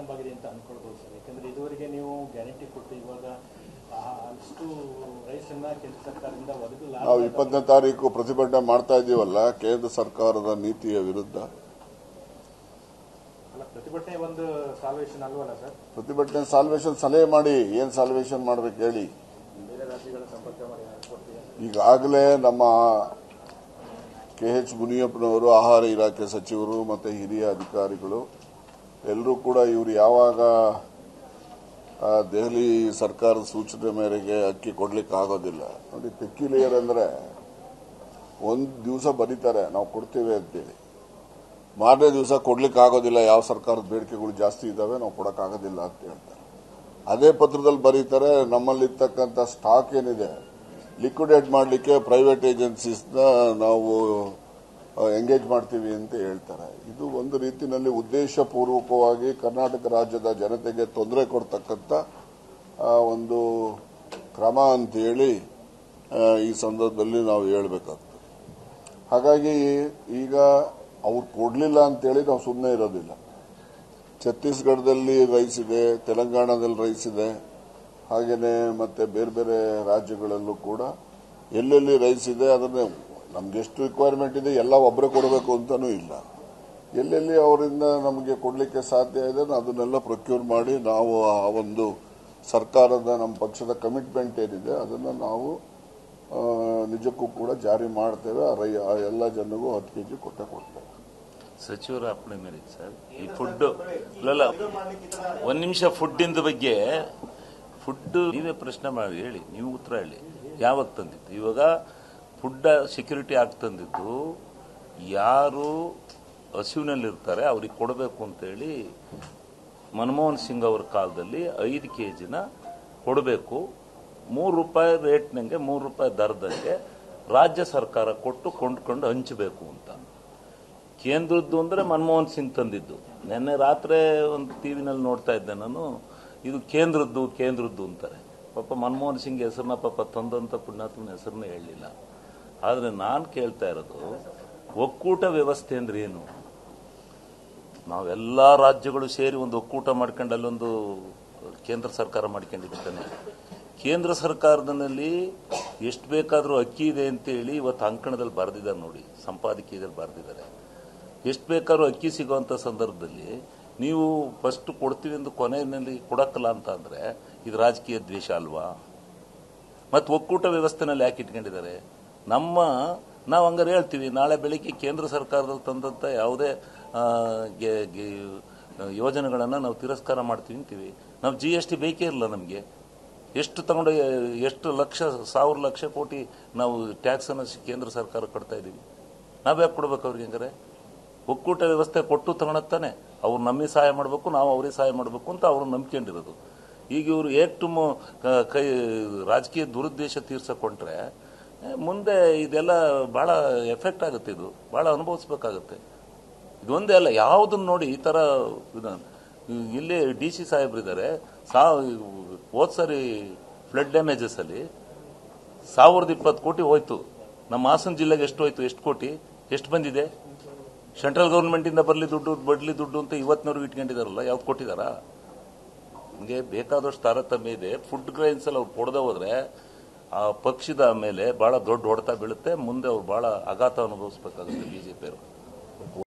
ಪ್ರಾರಂಭ ಆಗಿದೆ ಅಂತ ಅನ್ಕೊಳ್ಬೋದು ಸರ್ ಯಾಕಂದ್ರೆ ಇದುವರೆಗೆ ನೀವು ಗ್ಯಾರಂಟಿ ಕೊಟ್ಟು ಇವಾಗ ಆ, ಅಷ್ಟು ರೈಸನ್ನ ಕೇಂದ್ರ ಸರ್ಕಾರದಿಂದ ಒದಗು ನಾವು ಲಾಭ ಇಪ್ಪತ್ತನೇ ತಾರೀಕು ಪ್ರತಿಭಟನೆ ಮಾಡ್ತಾ ಇದ್ದೀವಲ್ಲ ಕೇಂದ್ರ ಸರ್ಕಾರದ ನೀತಿಯ ವಿರುದ್ಧ ಅಲ್ಲ ಪ್ರತಿಭಟನೆ ಒಂದು ಸಾಲ್ವೇಷನ್ ಅಲ್ವಲ್ಲ ಸರ್ ಪ್ರತಿಭಟನೆ ಸಾಲ್ವೇಷನ್ ಸಲಹೆ ಮಾಡಿ ಏನ್ ಸಾಲ್ವೇಷನ್ ಮಾಡ್ಬೇಕು ಹೇಳಿ ಬೇರೆ ರಾಜ್ಯಗಳ ಸಂಪರ್ಕ ಮಾಡಿ ಕೊಡ್ತೀವಿ ಈಗಾಗಲೇ ನಮ್ಮ ಕೆ ಎಚ್ ಮುನಿಯಪ್ಪನವರು ಆಹಾರ ಇಲಾಖೆ ಸಚಿವರು ಮತ್ತೆ ಹಿರಿಯ ಅಧಿಕಾರಿಗಳು ಎಲ್ಲರೂ ಕೂಡ ಇವರು ಯಾವಾಗ ಆ, ದೆಹಲಿ ಸರ್ಕಾರದ ಸೂಚನೆ ಮೇರೆಗೆ ಅಕ್ಕಿ ಕೊಡ್ಲಿಕ್ಕೆ ಆಗೋದಿಲ್ಲ ನೋಡಿ ಪೆಕ್ಯುಲಿಯರ್ ಅಂದ್ರೆ ಒಂದು ದಿವಸ ಬರೀತಾರೆ ನಾವು ಕೊಡ್ತೇವೆ ಅಂತೇಳಿ ಮಾರನೇ ದಿವಸ ಕೊಡ್ಲಿಕ್ಕೆ ಆಗೋದಿಲ್ಲ ಯಾವ ಸರ್ಕಾರದ ಬೇಡಿಕೆಗಳು ಜಾಸ್ತಿ ಇದಾವೆ ನಾವು ಕೊಡಕ್ಕಾಗೋದಿಲ್ಲ ಅಂತ ಹೇಳ್ತಾರೆ ಅದೇ ಪತ್ರದಲ್ಲಿ ಬರೀತಾರೆ ನಮ್ಮಲ್ಲಿರ್ತಕ್ಕಂಥ ಸ್ಟಾಕ್ ಏನಿದೆ ಲಿಕ್ವಿಡೇಟ್ ಮಾಡಲಿಕ್ಕೆ ಪ್ರೈವೇಟ್ ಏಜೆನ್ಸೀಸ್ನ ನಾವು ಎಂಗೇಜ್ ಮಾಡ್ತೀವಿ ಅಂತ ಹೇಳ್ತಾರೆ ಇದು ಒಂದು ರೀತಿಯಲ್ಲಿ ಉದ್ದೇಶಪೂರ್ವಕವಾಗಿ ಕರ್ನಾಟಕ ರಾಜ್ಯದ ಜನತೆಗೆ ತೊಂದರೆ ಕೊಡ್ತಕ್ಕಂಥ ಆ, ಒಂದು ಕ್ರಮ ಅಂತ ಹೇಳಿ ಆ, ಈ ಸಂದರ್ಭದಲ್ಲಿ ನಾವು ಹೇಳಬೇಕಾಗ್ತದೆ ಹಾಗಾಗಿ ಈಗ ಅವ್ರು ಕೊಡಲಿಲ್ಲ ಅಂತೇಳಿ ನಾವು ಸುಮ್ಮನೆ ಇರೋದಿಲ್ಲ ಛತ್ತೀಸ್ಗಢದಲ್ಲಿ ರೈಸ್ ಇದೆ ತೆಲಂಗಾಣದಲ್ಲಿ ರೈಸ್ ಇದೆ ಹಾಗೇನೆ ಮತ್ತೆ ಬೇರೆ ಬೇರೆ ರಾಜ್ಯಗಳಲ್ಲೂ ಕೂಡ ಎಲ್ಲೆಲ್ಲಿ ರೈಸ್ ಇದೆ ಅದನ್ನೇ ನಮ್ಗೆ ಎಷ್ಟು ರಿಕ್ವೈರ್ಮೆಂಟ್ ಇದೆ ಎಲ್ಲ ಒಬ್ಬರೇ ಕೊಡಬೇಕು ಅಂತಾನೂ ಇಲ್ಲ ಎಲ್ಲೆಲ್ಲಿ ಅವರಿಂದ ನಮಗೆ ಕೊಡಲಿಕ್ಕೆ ಸಾಧ್ಯ ಇದೆ ಅದನ್ನೆಲ್ಲ ಪ್ರೊಕ್ಯೂರ್ ಮಾಡಿ ನಾವು ಆ ಒಂದು ಸರ್ಕಾರದ ನಮ್ಮ ಪಕ್ಷದ ಕಮಿಟ್ಮೆಂಟ್ ಏನಿದೆ ಅದನ್ನು ನಾವು ಆ, ನಿಜಕ್ಕೂ ಕೂಡ ಜಾರಿ ಮಾಡ್ತೇವೆ ಆ ರೈ- ಆ ಎಲ್ಲ ಜನಗೂ ಹತ್ತು ಕೆಜಿ ಕೊಟ್ಟೆ ಕೊಡ್ತೇವೆ ಸಚಿವರ ಅಪ್ಪಣೆ ಮೇರೆಗೆ ಸರ್ ಈ ಫುಡ್ ಅಲ್ಲ ಒಂದ್ ನಿಮಿಷ ಫುಡ್ಡಿಂದ ಬಗ್ಗೆ ಫುಡ್ ನೀವೇ ಪ್ರಶ್ನೆ ಮಾಡಿ ಹೇಳಿ ನೀವು ಉತ್ತರ ಹೇಳಿ ಯಾವಾಗ ತಂದಿದ್ದು ಇವಾಗ ಫುಡ್ ಸೆಕ್ಯೂರಿಟಿ ಆಗಿ ತಂದಿದ್ದು ಯಾರು ಹಸಿವಿನಲ್ಲಿರ್ತಾರೆ ಅವ್ರಿಗೆ ಕೊಡಬೇಕು ಅಂತೇಳಿ ಮನಮೋಹನ್ ಸಿಂಗ್ ಅವರ ಕಾಲದಲ್ಲಿ ಐದು ಕೆ ಜಿನ ಕೊಡಬೇಕು ಮೂರು ರೂಪಾಯಿ ರೇಟ್ನಂಗೆ ಮೂರು ರೂಪಾಯಿ ದರದಂಗೆ ರಾಜ್ಯ ಸರ್ಕಾರ ಕೊಟ್ಟು ಕೊಂಡ್ಕೊಂಡು ಹಂಚಬೇಕು ಅಂತ ಕೇಂದ್ರದ್ದು ಅಂದ್ರೆ ಮನಮೋಹನ್ ಸಿಂಗ್ ತಂದಿದ್ದು ನಿನ್ನೆ ರಾತ್ರಿ ಒಂದು ಟಿವಿನಲ್ಲಿ ನೋಡ್ತಾ ಇದ್ದೆ ನಾನು ಇದು ಕೇಂದ್ರದ್ದು ಕೇಂದ್ರದ್ದು ಅಂತಾರೆ ಪಾಪ ಮನಮೋಹನ್ ಸಿಂಗ್ ಹೆಸರನ್ನ ಪಾಪ ತಂದಂತ ಪುಣ್ಯಾತ್ಮನ ಹೆಸರನ್ನ ಹೇಳಲಿಲ್ಲ ಆದ್ರೆ ನಾನು ಕೇಳ್ತಾ ಇರೋದು ಒಕ್ಕೂಟ ವ್ಯವಸ್ಥೆ ಅಂದ್ರೆ ಏನು ನಾವೆಲ್ಲ ರಾಜ್ಯಗಳು ಸೇರಿ ಒಂದು ಒಕ್ಕೂಟ ಮಾಡ್ಕೊಂಡು ಅಲ್ಲೊಂದು ಕೇಂದ್ರ ಸರ್ಕಾರ ಮಾಡ್ಕೊಂಡಿದ್ದಾನೆ ಕೇಂದ್ರ ಸರ್ಕಾರದಲ್ಲಿ ಎಷ್ಟು ಬೇಕಾದರೂ ಅಕ್ಕಿ ಇದೆ ಅಂತೇಳಿ ಇವತ್ತು ಅಂಕಣದಲ್ಲಿ ಬರೆದಿದ್ದಾರೆ ನೋಡಿ ಸಂಪಾದಕೀಯದಲ್ಲಿ ಬರೆದಿದ್ದಾರೆ ಎಷ್ಟು ಬೇಕಾದ್ರೂ ಅಕ್ಕಿ ಸಿಗುವಂತ ಸಂದರ್ಭದಲ್ಲಿ ನೀವು ಫಸ್ಟ್ ಕೊಡ್ತೀವಿ ಎಂದು ಕೊನೆಯಲ್ಲಿ ಕೊಡಕ್ಕಲ್ಲ ಅಂತ ಅಂದ್ರೆ ಇದು ರಾಜಕೀಯ ದ್ವೇಷ ಅಲ್ವಾ ಮತ್ತು ಒಕ್ಕೂಟ ವ್ಯವಸ್ಥೆನಲ್ಲಿ ಯಾಕೆ ಇಟ್ಕೊಂಡಿದ್ದಾರೆ ನಮ್ಮ ನಾವು ಹಂಗಾರೆ ಹೇಳ್ತೀವಿ ನಾಳೆ ಬೆಳಿಗ್ಗೆ ಕೇಂದ್ರ ಸರ್ಕಾರದಲ್ಲಿ ತಂದಂತ ಯಾವುದೇ ಆ, ಗೆ- ಗೆ- ಯೋಜನೆಗಳನ್ನು ನಾವು ತಿರಸ್ಕಾರ ಮಾಡ್ತೀವಿ ಅಂತೀವಿ ನಾವು ಜಿ ಎಸ್ ಟಿ ಬೇಕೇ ಇಲ್ಲ ನಮಗೆ ಎಷ್ಟು ತಗೊಂಡು ಎಷ್ಟು ಲಕ್ಷ ಸಾವಿರ ಲಕ್ಷ ಕೋಟಿ ನಾವು ಟ್ಯಾಕ್ಸ್ ಅನ್ನು ಕೇಂದ್ರ ಸರ್ಕಾರ ಕೊಡ್ತಾ ಇದೀವಿ ನಾವ್ಯಾಕೆ ಕೊಡ್ಬೇಕು ಅವ್ರಿಗೆ ಹಂಗಾರೆ ಒಕ್ಕೂಟ ವ್ಯವಸ್ಥೆ ಕೊಟ್ಟು ತಗೊಳತ್ತಾನೆ ಅವ್ರು ನಮಗೆ ಸಹಾಯ ಮಾಡಬೇಕು ನಾವು ಅವ್ರಿಗೆ ಸಹಾಯ ಮಾಡಬೇಕು ಅಂತ ಅವ್ರು ನಂಬ್ಕೊಂಡಿರೋದು ಈಗ ಇವರು ಏಕ್ಟುಮ್ ಕೈ ರಾಜಕೀಯ ದುರುದ್ದೇಶ ತೀರ್ಸಕೊಂಡ್ರೆ ಏ, ಮುಂದೆ ಇದೆಲ್ಲ ಬಹಳ ಎಫೆಕ್ಟ್ ಆಗುತ್ತೆ ಇದು ಬಹಳ ಅನುಭವಿಸ್ಬೇಕಾಗತ್ತೆ ಇದೊಂದೇ ಅಲ್ಲ ಯಾವುದನ್ನ ನೋಡಿ ಈ ತರ ಇದು- ಇಲ್ಲಿ ಡಿ ಸಿ ಸಾಹೇಬ್ರಿದ್ದಾರೆ ಸಾ ಹೋದ್ ಸರಿ ಫ್ಲಡ್ ಡ್ಯಾಮೇಜಸ್ ಅಲ್ಲಿ ಸಾವಿರದ ಇಪ್ಪತ್ತು ಕೋಟಿ ಹೋಯ್ತು ನಮ್ಮ ಹಾಸನ ಜಿಲ್ಲೆಗೆ ಎಷ್ಟು ಹೋಯ್ತು ಎಷ್ಟು ಕೋಟಿ ಎಷ್ಟು ಬಂದಿದೆ ಸೆಂಟ್ರಲ್ ಗೌರ್ಮೆಂಟ್ ಇಂದ ಬರ್ಲಿ ದುಡ್ಡು ಬಡ್ಲಿ ದುಡ್ಡು ಅಂತ ಇವತ್ತಿನವ್ರಿಗೆ ಇಟ್ಕೊಂಡಿದಾರಲ್ಲ ಯಾವ್ದು ಕೊಟ್ಟಿದಾರಾ ನಮಗೆ ಬೇಕಾದಷ್ಟು ತಾರತಮ್ಯ ಇದೆ ಫುಡ್ ಗ್ರೈನ್ಸ್ ಅಲ್ಲಿ ಅವ್ರು ಕೊಡದೆ ಹೋದ್ರೆ ಆ ಪಕ್ಷದ ಮೇಲೆ ಬಹಳ ದೊಡ್ಡ ಹೊಡೆತ ಬೀಳುತ್ತೆ ಮುಂದೆ ಅವ್ರು ಬಹಳ ಆಘಾತ ಅನುಭವಿಸಬೇಕಾಗುತ್ತೆ ಬಿಜೆಪಿ ಅವರು